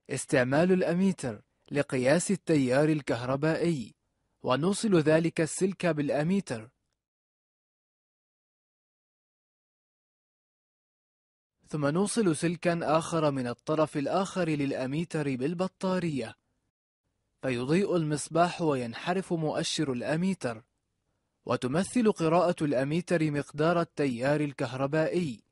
استعمال الأميتر لقياس التيار الكهربائي ونوصل ذلك السلك بالأميتر ثم نوصل سلكا آخر من الطرف الآخر للأميتر بالبطارية فيضيء المصباح وينحرف مؤشر الأميتر وتمثل قراءة الأميتر مقدار التيار الكهربائي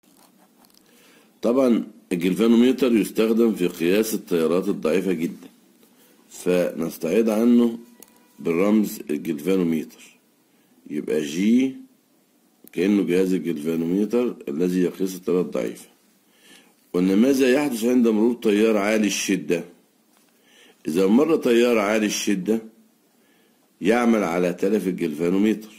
طبعا الجلفانوميتر يستخدم في قياس التيارات الضعيفة جدا فنستعيد عنه بالرمز الجلفانوميتر يبقى جي كأنه جهاز الجلفانوميتر الذي يقيس التيارات الضعيفة وأن ماذا يحدث عند مرور تيار عالي الشدة إذا مر تيار عالي الشدة يعمل على تلف الجلفانوميتر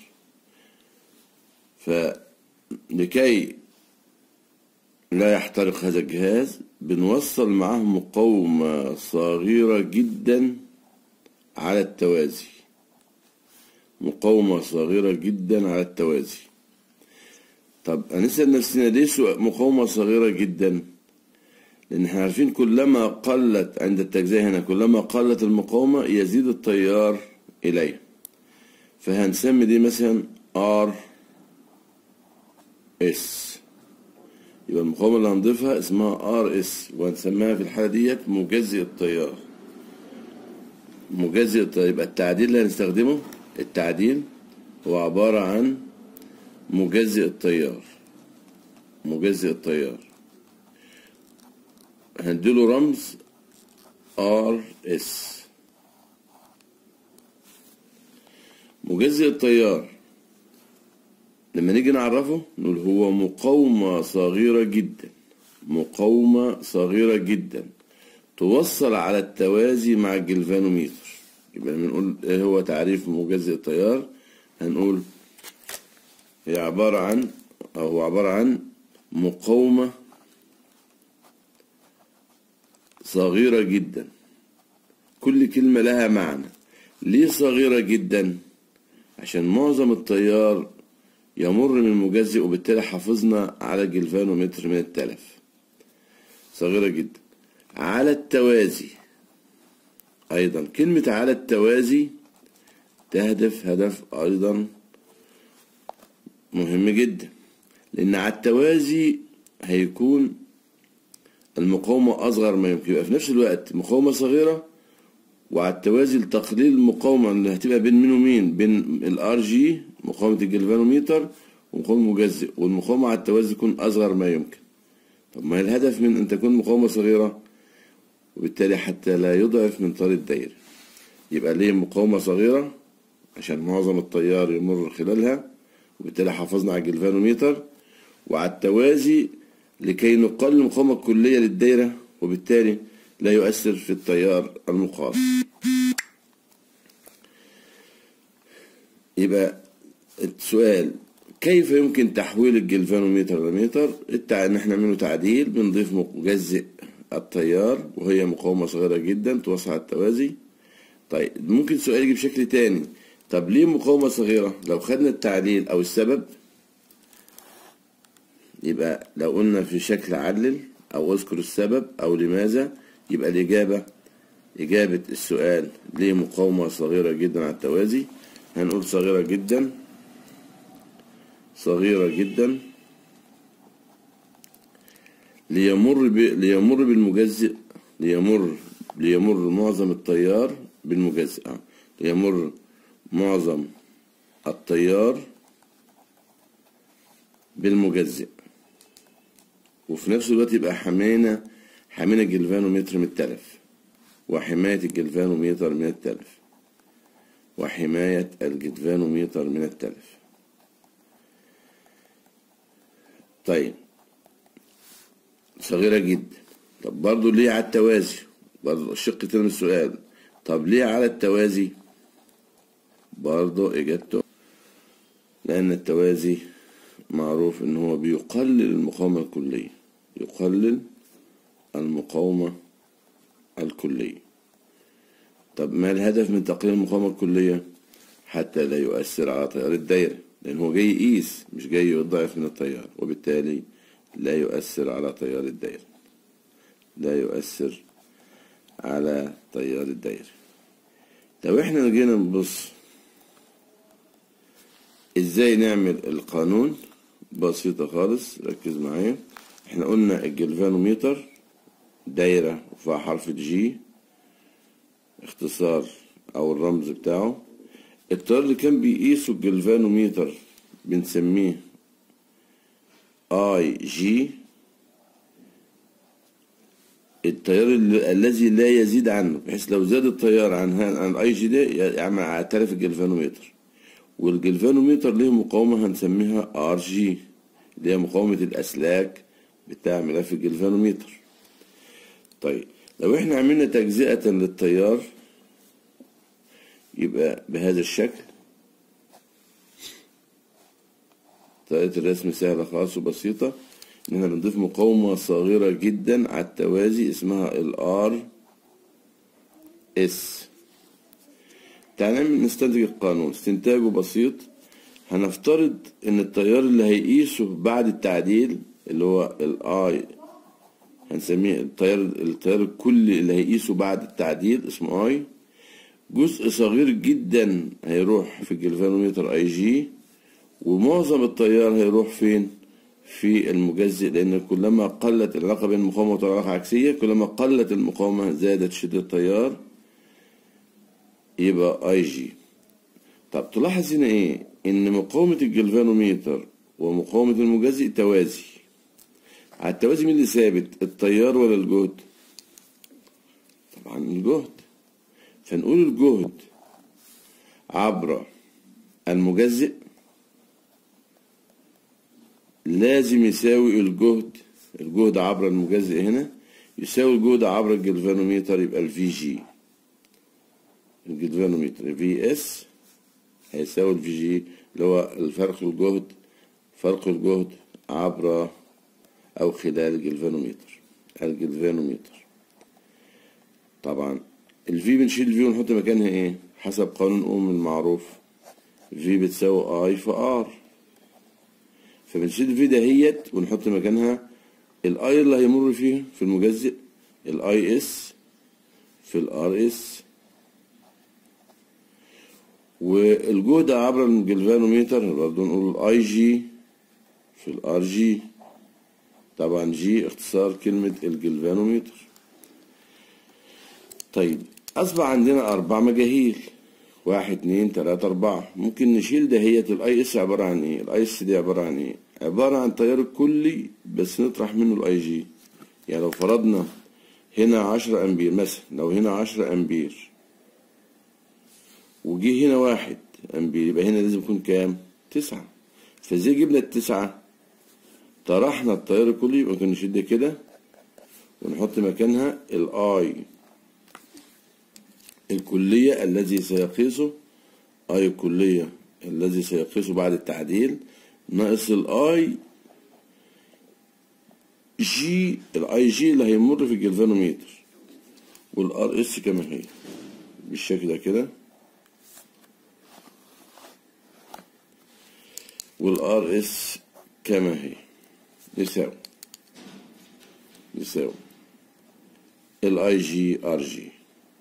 فلكي لا يحترق هذا الجهاز بنوصل معاه مقاومة صغيرة جدا على التوازي مقاومة صغيرة جدا على التوازي طب هنسأل نفسنا ليه مقاومة صغيرة جدا لأن احنا عارفين كلما قلت عند التجزئة هنا كلما قلت المقاومة يزيد التيار إليه فهنسمي دي مثلا ار اس يبقى المقاومة اللي هنضيفها اسمها ار اس وهنسميها في الحالة ديت مجزئ التيار مجزئ التيار يبقى التعديل اللي هنستخدمه التعديل هو عبارة عن مجزئ التيار مجزئ التيار هنديله رمز ار اس مجزئ التيار لما نيجي نعرفه نقول هو مقاومة صغيرة جدا مقاومة صغيرة جدا توصل على التوازي مع الجلفانوميتر يبقى لما نقول ايه هو تعريف مجزئ التيار هنقول هي عبارة عن أو هو عبارة عن مقاومة صغيرة جدا كل كلمة لها معنى ليه صغيرة جدا عشان معظم التيار يمر من المجزئ وبالتالي حافظنا على الجلفانومتر من التلف صغيرة جدا على التوازي أيضا كلمة على التوازي تهدف هدف أيضا مهم جدا لأن على التوازي هيكون المقاومة أصغر ما يمكن يبقى في نفس الوقت مقاومة صغيرة وعلى التوازي لتقليل المقاومة اللي هتبقى بين مين ومين بين الار جي مقاومة الجلفانوميتر ومقاومة مجزئ والمقاومة على التوازي تكون أصغر ما يمكن طب ما الهدف من أن تكون مقاومة صغيرة وبالتالي حتى لا يضعف من طار الدايرة يبقى ليه مقاومة صغيرة عشان معظم التيار يمر خلالها وبالتالي حافظنا على الجلفانوميتر وعلى التوازي لكي نقلل المقاومة الكلية للدايرة وبالتالي لا يؤثر في التيار المقاوم يبقى السؤال كيف يمكن تحويل الجلفانوميتر لميتر التع... ان احنا نعمله تعديل بنضيف مجزئ التيار وهي مقاومة صغيرة جدا توصل على التوازي طيب ممكن سؤال يجي بشكل تاني طب ليه مقاومة صغيرة لو خدنا التعليل او السبب يبقى لو قلنا في شكل علل او اذكر السبب او لماذا يبقى الاجابة اجابة السؤال ليه مقاومة صغيرة جدا على التوازي هنقول صغيرة جدا صغيرة جدا ليمر ب... ليمر بالمجزئ ليمر ليمر معظم التيار بالمجزئ ليمر معظم التيار بالمجزئ وفي نفس الوقت يبقى حمينا حمينا الجلفانومتر من التلف وحماية الجلفانومتر من التلف وحماية الجلفانومتر من التلف طيب صغيرة جدا طب برضو ليه على التوازي برضو الشق تاني من السؤال طب ليه على التوازي برضو اجابته لان التوازي معروف ان هو بيقلل المقاومة الكلية يقلل المقاومة الكلية طب ما الهدف من تقليل المقاومة الكلية حتى لا يؤثر على تيار الدايرة لأن هو جاي يقيس مش جاي يضعف من التيار وبالتالي لا يؤثر على تيار الدايرة لا يؤثر على تيار الدايرة لو احنا جينا نبص ازاي نعمل القانون بسيطة خالص ركز معايا احنا قلنا الجلفانوميتر دايرة وفيها حرف الجي اختصار او الرمز بتاعه التيار اللي كان بيقيسه الجلفانوميتر بنسميه اي جي التيار ال- الذي لا يزيد عنه بحيث لو زاد التيار عن ها- عن الاي جي ده يعمل اعترف الجلفانوميتر والجلفانوميتر ليه مقاومة هنسميها ار جي اللي هي مقاومة الأسلاك بتاع ملف الجلفانوميتر طيب لو احنا عملنا تجزئة للتيار يبقى بهذا الشكل طريقة الرسم سهلة خالص وبسيطة إن احنا بنضيف مقاومة صغيرة جدا على التوازي اسمها الار اس تعال نعمل نستنتج القانون استنتاجه بسيط هنفترض ان التيار اللي هيقيسه بعد التعديل اللي هو الاي هنسميه التيار التيار الكلي اللي هيقيسه بعد التعديل اسمه اي جزء صغير جدا هيروح في الجلفانومتر اي جي ومعظم التيار هيروح فين في المجزئ لان كلما قلت العلاقه بين المقاومه والعلاقه عكسيه كلما قلت المقاومه زادت شده التيار يبقى اي جي طب تلاحظ هنا ايه ان مقاومة الجلفانوميتر ومقاومة المجزئ توازي على التوازي مين اللي ثابت التيار ولا الجهد طبعا الجهد فنقول الجهد عبر المجزئ لازم يساوي الجهد الجهد عبر المجزئ هنا يساوي الجهد عبر الجلفانوميتر يبقى الفي جي الجلفانومتر في اس هيساوي الفي جي اللي هو الفرق الجهد فرق الجهد عبر او خلال الجلفانومتر الجلفانومتر طبعا الفي بنشيل الفي ونحط مكانها ايه حسب قانون اوم المعروف في بتساوي اي في ار فبنشيل الفي دهيت ونحط مكانها الاي اللي هيمر فيه في المجزئ الاي اس في الار اس والجهد عبر الجلفانوميتر برضه نقول الاي جي في الار جي طبعا جي اختصار كلمة الجلفانوميتر طيب أصبح عندنا أربع مجاهيل واحد اتنين تلاتة أربعة ممكن نشيل دهية الأي اس عبارة عن إيه؟ الأي اس دي عبارة عن إيه؟ عبارة عن تيار الكلي بس نطرح منه الأي جي يعني لو فرضنا هنا عشرة أمبير مثلا لو هنا عشرة أمبير وجي هنا واحد أمبير يبقى هنا لازم يكون كام؟ تسعة فازاي جبنا التسعة؟ طرحنا التيار الكلي يبقى ممكن نشد كده ونحط مكانها الاي الكلية الذي سيقيسه اي الكلية الذي سيقيسه بعد التعديل ناقص الاي جي الاي جي اللي هيمر في الجلفانوميتر والار اس كما هي بالشكل ده كده والار اس كما هي يساوي يساوي الاي جي ار جي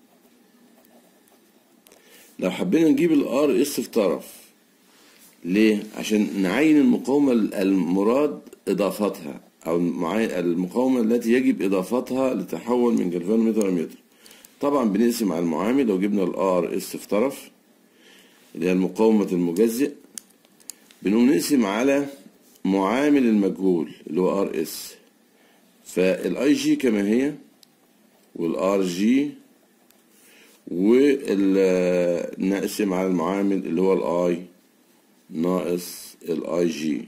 لو حبينا نجيب الار اس في طرف ليه عشان نعين المقاومة المراد اضافتها او المقاومة التي يجب اضافتها لتحول من جلفانومتر لمتر طبعا بنقسم على المعامل لو جبنا الار اس في طرف اللي هي المقاومة المجزئ بنقوم نقسم على معامل المجهول اللي هو ار اس فالاي جي كما هي والار جي ونقسم على المعامل اللي هو الاي ناقص الاي جي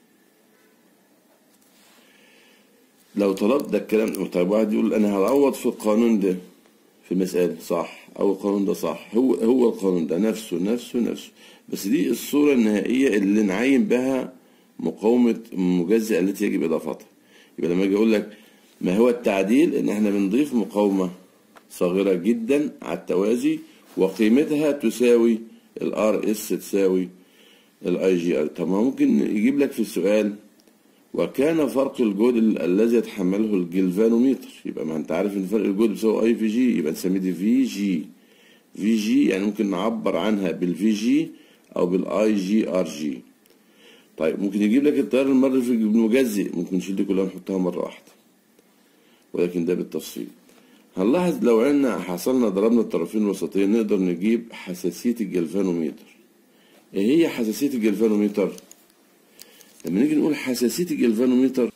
لو طلبت ده الكلام طيب واحد يقول انا هعوض في القانون ده في المسألة صح او القانون ده صح هو هو القانون ده نفسه نفسه نفسه بس دي الصورة النهائية اللي نعين بها مقاومة المجزئة التي يجب إضافتها يبقى لما أجي أقول لك ما هو التعديل إن إحنا بنضيف مقاومة صغيرة جدا على التوازي وقيمتها تساوي الار اس تساوي الاي جي ار طب ما ممكن يجيب لك في السؤال وكان فرق الجهد ال- الذي يتحمله الجلفانوميتر يبقى ما انت عارف ان فرق الجهد بيساوي اي في جي يبقى نسميه دي في جي في جي يعني ممكن نعبر عنها بالفي جي او بالاي جي ار جي طيب ممكن يجيب لك التيار المري في المجزئ ممكن نشيل دي كلها ونحطها مره واحده ولكن ده بالتفصيل هنلاحظ لو عنا حصلنا ضربنا الطرفين الوسطيين نقدر نجيب حساسيه الجلفانوميتر ايه هي حساسيه الجلفانوميتر لما نيجي نقول حساسيه الجلفانوميتر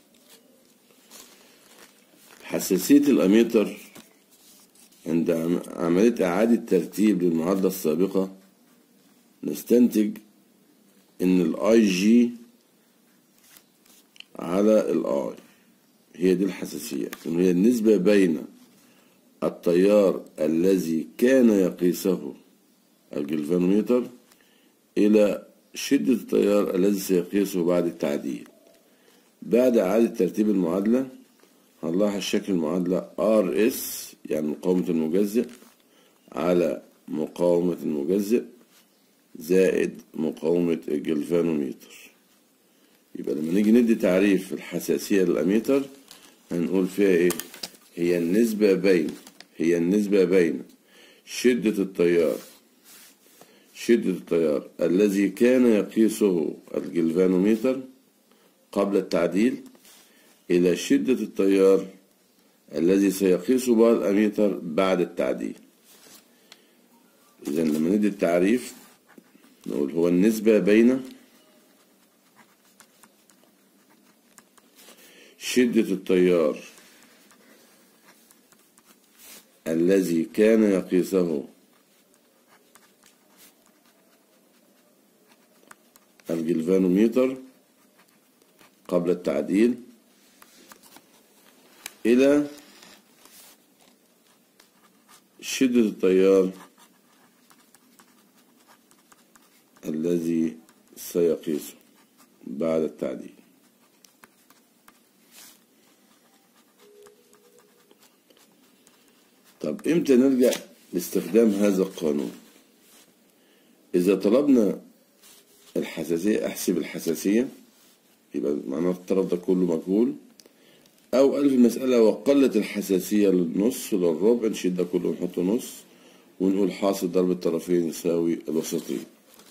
حساسيه الاميتر عند عم- عمليه اعاده ترتيب للمعادله السابقه نستنتج ان الاي جي على الاي هي دي الحساسية إن هي النسبة بين التيار الذي كان يقيسه الجلفانوميتر إلى شدة التيار الذي سيقيسه بعد التعديل بعد إعادة ترتيب المعادلة هنلاحظ شكل المعادلة RS يعني مقاومة المجزئ على مقاومة المجزئ زائد مقاومة الجلفانوميتر يبقى لما نيجي ندي تعريف الحساسية للأميتر هنقول فيها إيه؟ هي النسبة بين هي النسبة بين شدة التيار شدة التيار الذي كان يقيسه الجلفانوميتر قبل التعديل إلى شدة التيار الذي سيقيسه بقى الأميتر بعد التعديل إذا لما ندي التعريف نقول هو النسبة بين شدة التيار الذي كان يقيسه الجلفانوميتر قبل التعديل إلى شدة التيار الذي سيقيسه بعد التعديل طب امتى نرجع لاستخدام هذا القانون اذا طلبنا الحساسية احسب الحساسية يبقى معناه الطرف ده كله مجهول او الف المسألة وقلت الحساسية للنص للربع نشيل ده كله ونحطه نص ونقول حاصل ضرب الطرفين يساوي الوسطين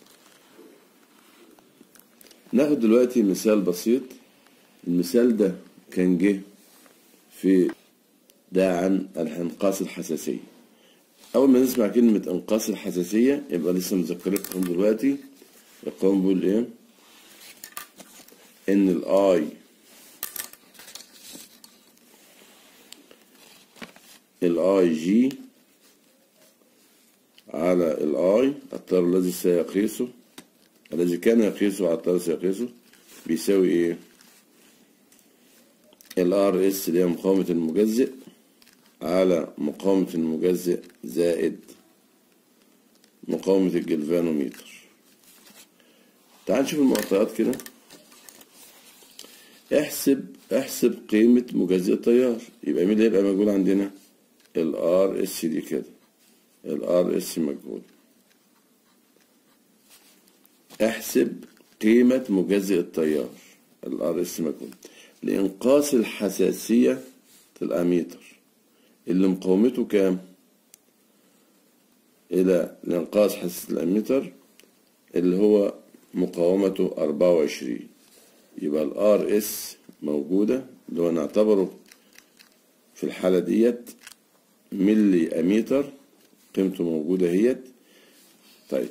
ناخد دلوقتي مثال بسيط المثال ده كان جه في ده عن انقاص الحساسية أول ما نسمع كلمة انقاص الحساسية يبقى لسه مذكركم دلوقتي القانون بيقول إيه؟ إن الآي الآي جي على الآي التيار الذي سيقيسه الذي كان يقيسه على التيار سيقيسه بيساوي إيه؟ الار اس اللي هي مقاومة المجزئ على مقاومة المجزئ زائد مقاومة الجلفانوميتر تعال نشوف المعطيات كده احسب احسب قيمة مجزئ التيار يبقى مين اللي هيبقى مجهول عندنا الار اس دي كده الار اس مجهول احسب قيمة مجزئ التيار الار اس مجهول لإنقاص الحساسية الأميتر اللي مقاومته كام؟ إلى لإنقاص حساسية الأميتر اللي هو مقاومته أربعة وعشرين يبقى الار اس موجودة اللي هو نعتبره في الحالة ديت ملي أميتر قيمته موجودة هيت طيب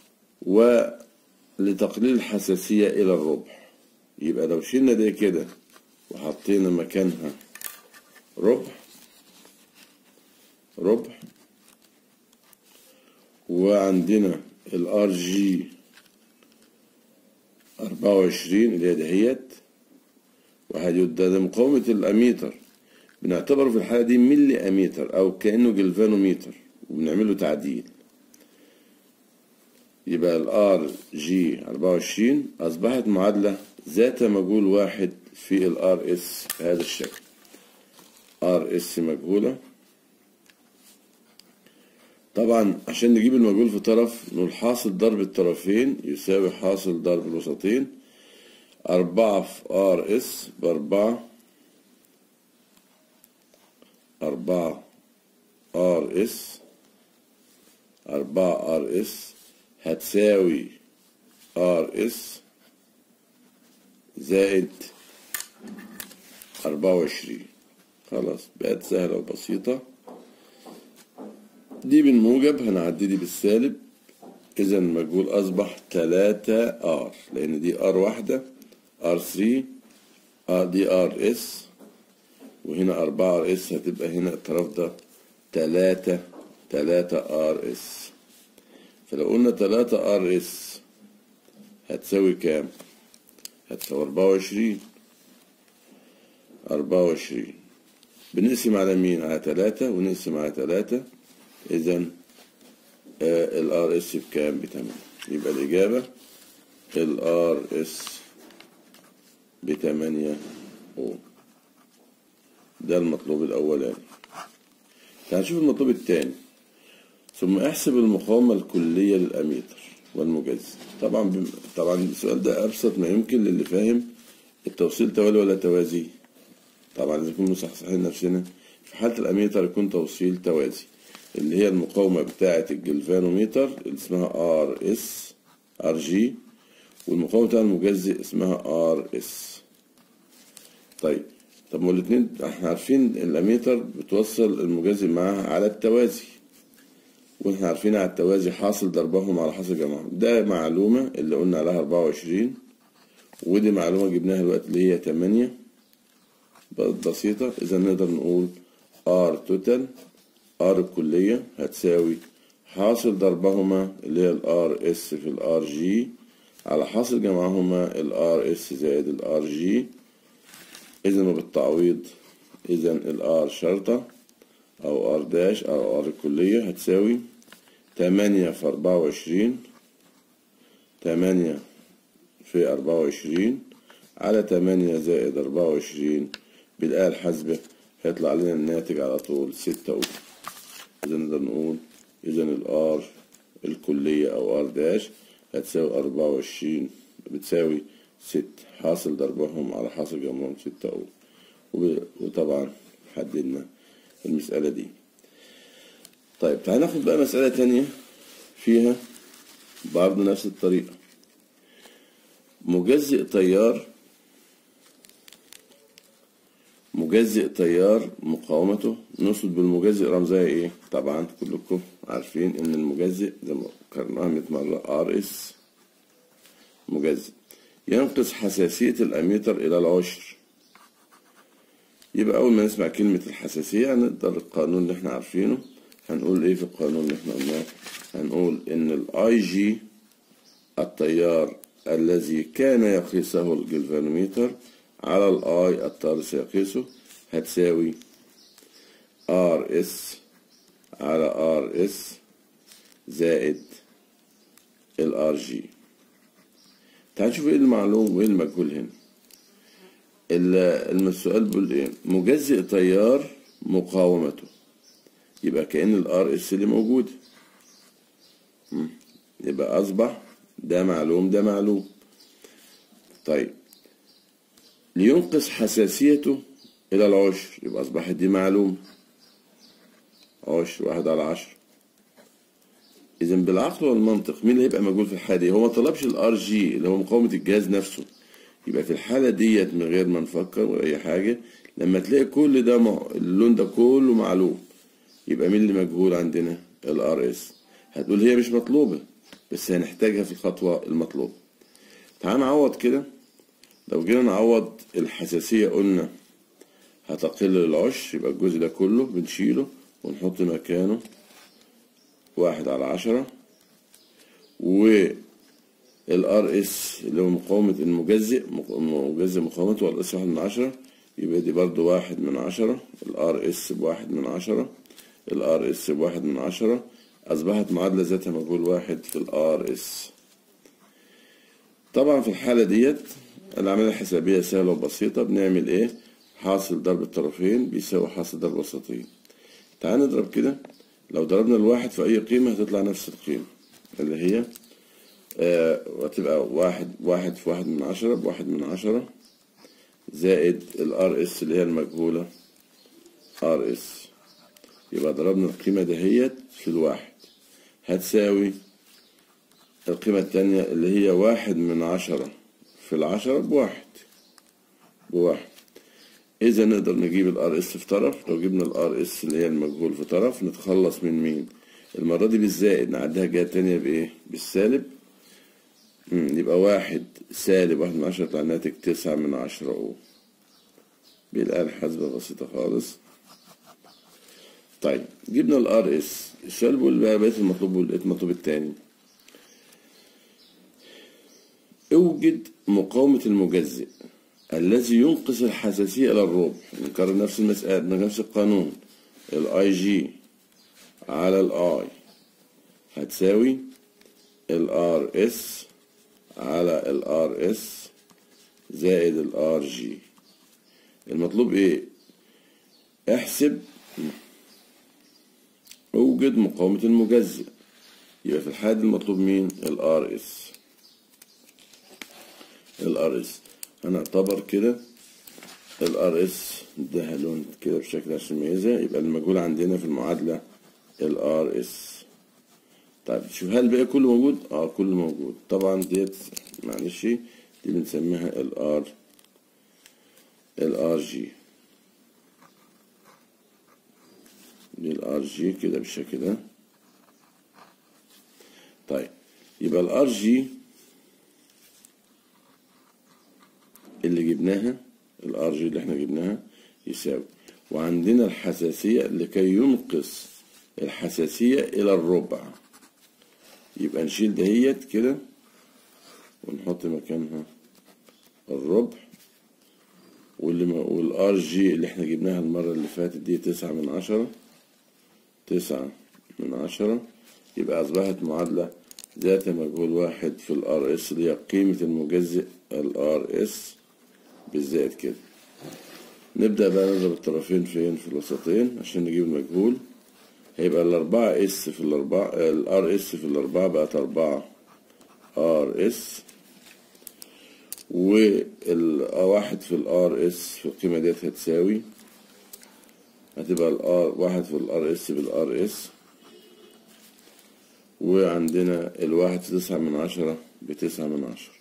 ولتقليل الحساسية إلى الربع يبقى لو شلنا دي كده وحطينا مكانها ربع ربع وعندنا الار جي أربعة وعشرين اللي هي دهيت وهدي ده مقاومة الأميتر بنعتبره في الحالة دي ملي أميتر أو كأنه جلفانوميتر وبنعمله تعديل يبقى الار جي 24 أصبحت معادلة ذات مجهول واحد في الار اس بهذا الشكل ار اس مجهولة طبعا عشان نجيب المجهول في طرف نقول حاصل ضرب الطرفين يساوي حاصل ضرب الوسطين أربعة في ار اس بأربعة أربعة ار اس أربعة ار اس هتساوي ار اس زائد أربعة وعشرين خلاص بقت سهلة وبسيطة دي بالموجب هنعدي دي بالسالب إذا المجهول أصبح تلاتة ار لأن دي ار واحدة ار 3 ار دي ار اس وهنا أربعة ار اس هتبقى هنا الطرف ده تلاتة تلاتة ار اس فلو قلنا تلاتة ار اس هتساوي كام؟ هتساوي أربعة وعشرين أربعة وعشرين بنقسم على مين؟ على تلاتة ونقسم على تلاتة إذا الار اس بكام؟ بتمانية يبقى الإجابة الار اس بتمانية أوم ده المطلوب الأولاني تعال نشوف المطلوب الثاني ثم احسب المقاومة الكلية للأميتر والمجزي طبعا بم... طبعا السؤال ده أبسط ما يمكن للي فاهم التوصيل توالي ولا توازي طبعا لازم نكون مصحصحين نفسنا في حالة الأميتر يكون توصيل توازي اللي هي المقاومة بتاعة الجلفانوميتر اللي اسمها ار اس ار جي والمقاومة بتاع المجزي اسمها ار اس طيب طب ما الاتنين احنا عارفين الاميتر بتوصل المجزي معاها على التوازي واحنا عارفين على التوازي حاصل ضربهم على حاصل جمعهم ده معلومة اللي قلنا عليها أربعة وعشرين ودي معلومة جبناها الوقت اللي هي تمانية بسيطة إذا نقدر نقول ار توتال ار الكلية هتساوي حاصل ضربهما اللي هي الار اس في الار جي على حاصل جمعهما الار اس زائد الار جي إذا وبالتعويض إذا الآر شرطة أو آر داش أو آر الكلية هتساوي تمانية في أربعة وعشرين تمانية في أربعة وعشرين على تمانية زائد أربعة وعشرين بالآلة الحاسبة هيطلع لنا الناتج على طول ستة أوم إذا نقدر نقول إذا الآر الكلية أو آر داش هتساوي أربعة وعشرين بتساوي ست حاصل ضربهم على حاصل جمعهم ستة أو وطبعا حددنا المسألة دي طيب تعال ناخد بقى مسألة تانية فيها برضه نفس الطريقة مجزئ تيار مجزئ تيار مقاومته نقصد بالمجزئ رمزها ايه طبعا كلكم عارفين ان المجزئ زي ما قرناها 100 مرة ار اس مجزئ ينقص حساسية الأميتر إلى العشر يبقى أول ما نسمع كلمة الحساسية هنقدر القانون اللي احنا عارفينه هنقول ايه في القانون اللي احنا قلناه هنقول ان الاي جي التيار الذي كان يقيسه الجلفانوميتر على الاي التيار سيقيسه هتساوي ار اس على ار اس زائد الار جي تعال نشوف ايه المعلوم وايه المجهول هنا السؤال بيقول ايه مجزئ تيار مقاومته يبقى كأن الار اس اللي موجود يبقى اصبح ده معلوم ده معلوم طيب لينقص حساسيته الى العشر يبقى اصبحت دي معلوم عشر واحد على عشر اذا بالعقل والمنطق مين اللي هيبقى موجود في الحاله دي هو ما طلبش الار جي اللي هو مقاومه الجهاز نفسه يبقى في الحاله ديت من غير ما نفكر ولا اي حاجه لما تلاقي كل ده م... اللون ده كله معلوم يبقى مين اللي مجهول عندنا الار اس هتقول هي مش مطلوبه بس هنحتاجها في الخطوه المطلوبه تعال نعوض كده لو جينا نعوض الحساسيه قلنا هتقل للعشر يبقى الجزء ده كله بنشيله ونحط مكانه واحد على عشرة والار اس اللي هو مقاومة المجزئ مجزئ مقاومته والار اس واحد من عشرة يبقى دي برضو واحد من عشرة الار اس بواحد من عشرة الار اس بواحد من عشرة أصبحت معادلة ذاتها مجهول واحد في الار اس طبعا في الحالة ديت العملية الحسابية سهلة وبسيطة بنعمل ايه حاصل ضرب الطرفين بيساوي حاصل ضرب وسطين تعال نضرب كده لو ضربنا الواحد في أي قيمة هتطلع نفس القيمة اللي هي آه وتبقى واحد واحد في واحد من عشرة بواحد من عشرة زائد الار اس اللي هي المجهولة ار اس يبقى ضربنا القيمة دهيت في الواحد هتساوي القيمة التانية اللي هي واحد من عشرة في العشرة بواحد بواحد إذا نقدر نجيب الار اس في طرف لو جبنا الار اس اللي هي المجهول في طرف نتخلص من مين المرة دي بالزائد نعديها الجهة التانية بإيه بالسالب مم، يبقى واحد سالب واحد من عشرة يطلع الناتج تسعة من عشرة أو بالآلة الحاسبة بسيطة خالص طيب جبنا الار اس السؤال بيقول بقى بقيت المطلوب ولقيت المطلوب التاني اوجد مقاومة المجزئ الذي ينقص الحساسية إلى الربع نكرر نفس المسألة نفس القانون الاي جي على الاي هتساوي الار اس على الار اس زائد الار جي المطلوب ايه احسب اوجد مقاومة المجزئ يبقى في الحالة دي المطلوب مين الار اس الار اس هنعتبر كده الار اس اديها لون كده بشكل عشان نميزها يبقى المجهول عندنا في المعادلة الار اس طيب شوف هل بقى كله موجود اه كله موجود طبعا ديت معلش دي بنسميها الار الار جي دي الار جي كده بالشكل ده طيب يبقى الار جي اللي جبناها الار جي اللي احنا جبناها يساوي وعندنا الحساسية لكي ينقص الحساسية إلى الربع يبقى نشيل دهيت كده ونحط مكانها الربع واللي ما والار جي اللي احنا جبناها المرة اللي فاتت دي تسعة من عشرة تسعة من عشرة يبقى أصبحت معادلة ذات مجهول واحد في الار اس اللي هي قيمة المجزئ الار اس بالزائد كده نبدأ بقى نضرب الطرفين فين في الوسطين عشان نجيب المجهول هيبقى الأربعة اس في الأربعة الار اس في الأربعة بقت أربعة ار اس والواحد في الار اس في القيمة ديت هتساوي هتبقى الار واحد في الار اس بالار اس وعندنا الواحد في تسعة من عشرة بتسعة من عشرة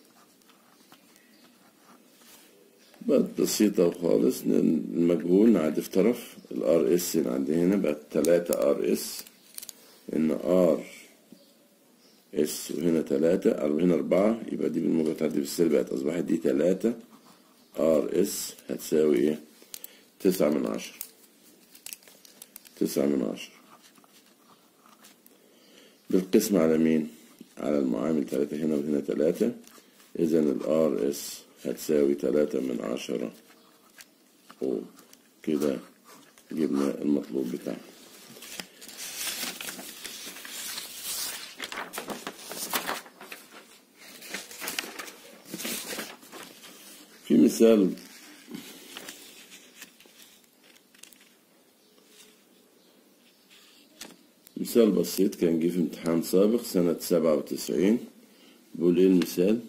بقت بسيطة خالص المجهول نعدي في طرف الار اس نعدي هنا بقت تلاتة ار اس ان ار اس وهنا تلاتة هنا أربعة يبقى دي بالموجب تعدي بالسالب بقت أصبحت دي تلاتة ار اس هتساوي ايه تسعة من عشرة تسعة من عشرة بالقسم على مين على المعامل تلاتة هنا وهنا تلاتة إذا الار اس هتساوي تلاتة من عشرة وكده جبنا المطلوب بتاعنا في مثال مثال بسيط كان جه في امتحان سابق سنة سبعة وتسعين بيقول ايه المثال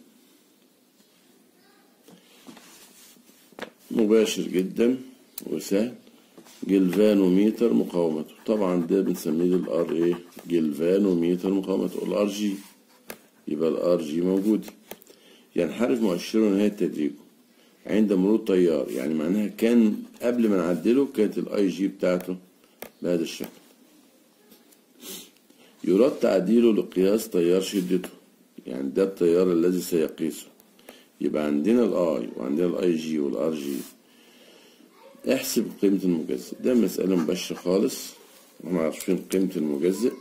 مباشر جدا وسهل جلفانوميتر مقاومته طبعا ده بنسميه الار ايه جلفانوميتر مقاومته الار جي يبقى الار جي موجود ينحرف مؤشره نهاية تدريجه عند مرور تيار يعني معناها كان قبل ما نعدله كانت الاي جي بتاعته بهذا الشكل يراد تعديله لقياس تيار شدته يعني ده التيار الذي سيقيسه يبقى عندنا الاي وعندنا الاي جي والار جي احسب قيمة المجزئ ده مسألة مباشرة خالص احنا عارفين قيمة المجزئ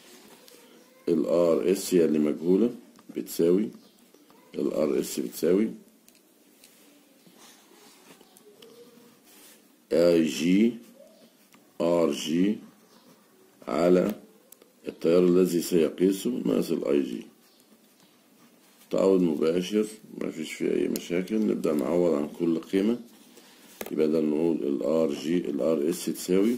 الار اس هي اللي مجهولة بتساوي الار اس بتساوي اي جي ار جي على التيار الذي سيقيسه ناقص الاي جي تعوض مباشر ما فيش فيه اي مشاكل نبدأ نعوض عن كل قيمة يبقى ده نقول الار جي الار اس تساوي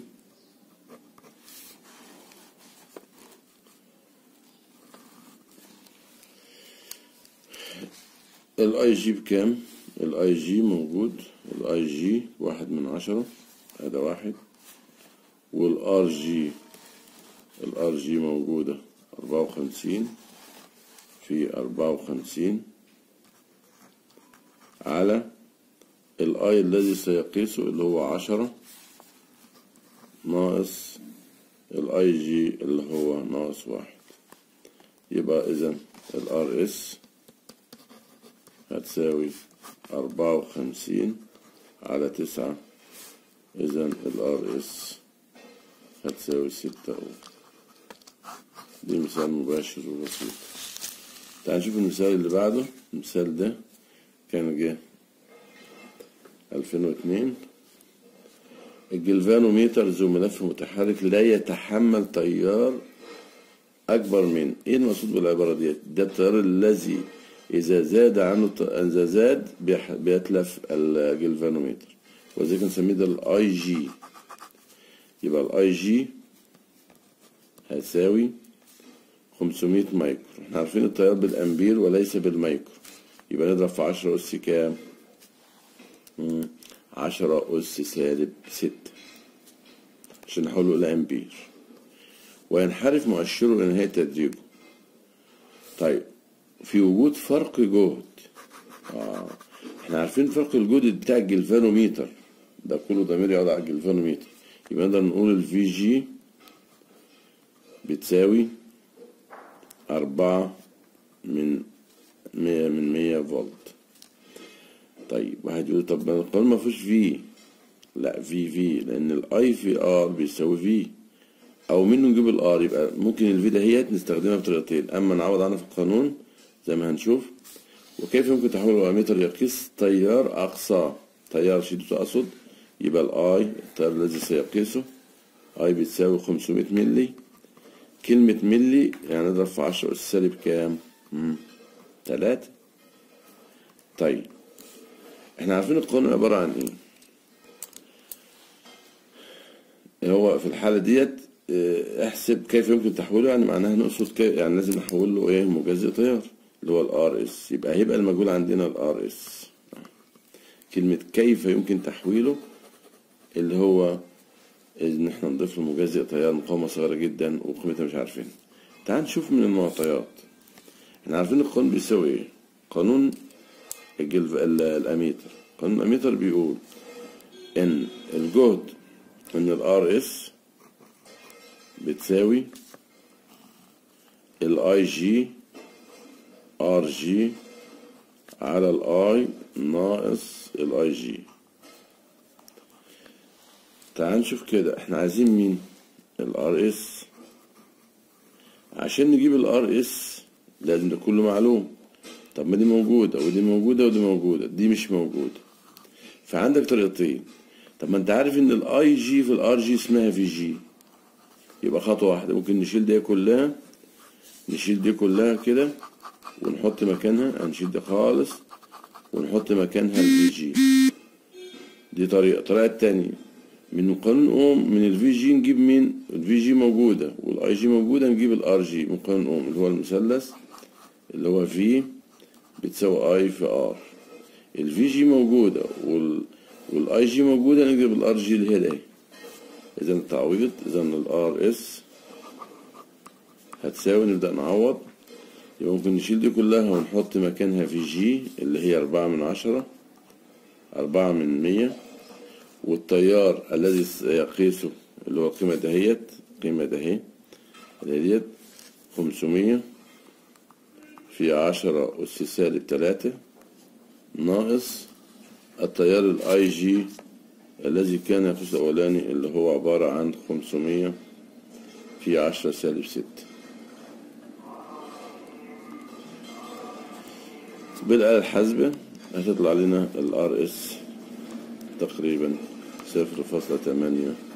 الاي جي بكام الاي جي موجود الاي جي واحد من عشرة هذا واحد والار جي الار جي موجودة أربعة وخمسين في أربعة وخمسين على الاي الذي سيقيسه اللي هو عشرة ناقص الاي جي اللي هو ناقص واحد يبقى اذا الار اس هتساوي أربعة وخمسين على تسعة إذا الار اس هتساوي ستة أوم دي مثال مباشر وبسيط تعال نشوف المثال اللي بعده المثال ده كان جه ألفين واتنين الجلفانوميتر ذو ملف متحرك لا يتحمل تيار أكبر من إيه المقصود بالعبارة ديت؟ ده التيار الذي إذا زاد عنه إذا زاد بيح- بيتلف الجلفانوميتر وذلك نسميه ده الأي جي يبقى الأي جي هيساوي 500 مايكرو احنا عارفين التيار بالأمبير وليس بالمايكرو يبقى نضرب في 10 أس كام؟ مم، 10 أس سالب 6 عشان نحوله إلى أمبير وينحرف مؤشره إلى نهاية تدريجه طيب في وجود فرق جهد آه. احنا عارفين فرق الجهد بتاع الجلفانوميتر ده كله ضمير يقعد على الجلفانوميتر يبقى نقدر نقول الفي جي بتساوي أربعة من مية من مية فولت طيب واحد يقول طب ما القانون ما فيهوش في لا في في لأن الأي في آر بيساوي في أو منه نجيب الآر يبقى ممكن الفي دهيت نستخدمها بطريقتين أما نعوض عنها في القانون زي ما هنشوف وكيف يمكن تحويل الأميتر يقيس تيار أقصى تيار شدته أقصد يبقى الآي التيار الذي سيقيسه آي بتساوي 500 ملي كلمة ملي يعني نضرب في 10 أس سالب كام؟ مم. تلاتة طيب احنا عارفين القانون عبارة عن ايه؟ هو في الحالة ديت اه، احسب كيف يمكن تحويله يعني معناها نقصد كيف يعني لازم نحول له ايه مجزء تيار اللي هو الار اس يبقى هيبقى المجهول عندنا الار اس كلمة كيف يمكن تحويله اللي هو ان احنا نضيف له مجزء تيار مقاومة صغيرة جدا وقيمتها مش عارفين تعال نشوف من المعطيات احنا عارفين القانون بيساوي ايه قانون الجلف ال- الاميتر قانون الاميتر بيقول ان الجهد ان الار اس بتساوي الاي جي ار جي على الاي ناقص الاي جي تعال نشوف كده احنا عايزين مين الار اس عشان نجيب الار اس لازم ده كله معلوم طب ما دي موجودة ودي موجودة ودي موجودة دي مش موجودة فعندك طريقتين طب ما انت عارف ان الاي جي في الار جي اسمها في جي يبقى خطوة واحدة ممكن نشيل دي كلها نشيل دي كلها كده ونحط مكانها هنشيل دي خالص ونحط مكانها الفي جي دي طريقة الطريقة التانية من قانون اوم من الفي جي نجيب مين الفي جي موجودة والاي جي موجودة نجيب الار جي من قانون اوم اللي هو المثلث اللي هو في بتساوي اي في ار الفي جي موجودة وال والاي جي موجودة نجيب الار جي اللي هي ده اذا التعويض اذا الار اس هتساوي نبدأ نعوض يبقى ممكن نشيل دي كلها ونحط مكانها في جي اللي هي أربعة من عشرة أربعة من مية والتيار الذي يقيسه اللي هو القيمة دهيت القيمة دهي اللي هي ديت خمسمية في عشرة أس سالب تلاتة ناقص التيار الاي جي الذي كان يقيس الأولاني اللي هو عبارة عن خمسمية في عشرة سالب ستة بالآلة الحاسبة هتطلع لنا الار اس تقريبا صفر فاصلة تمانية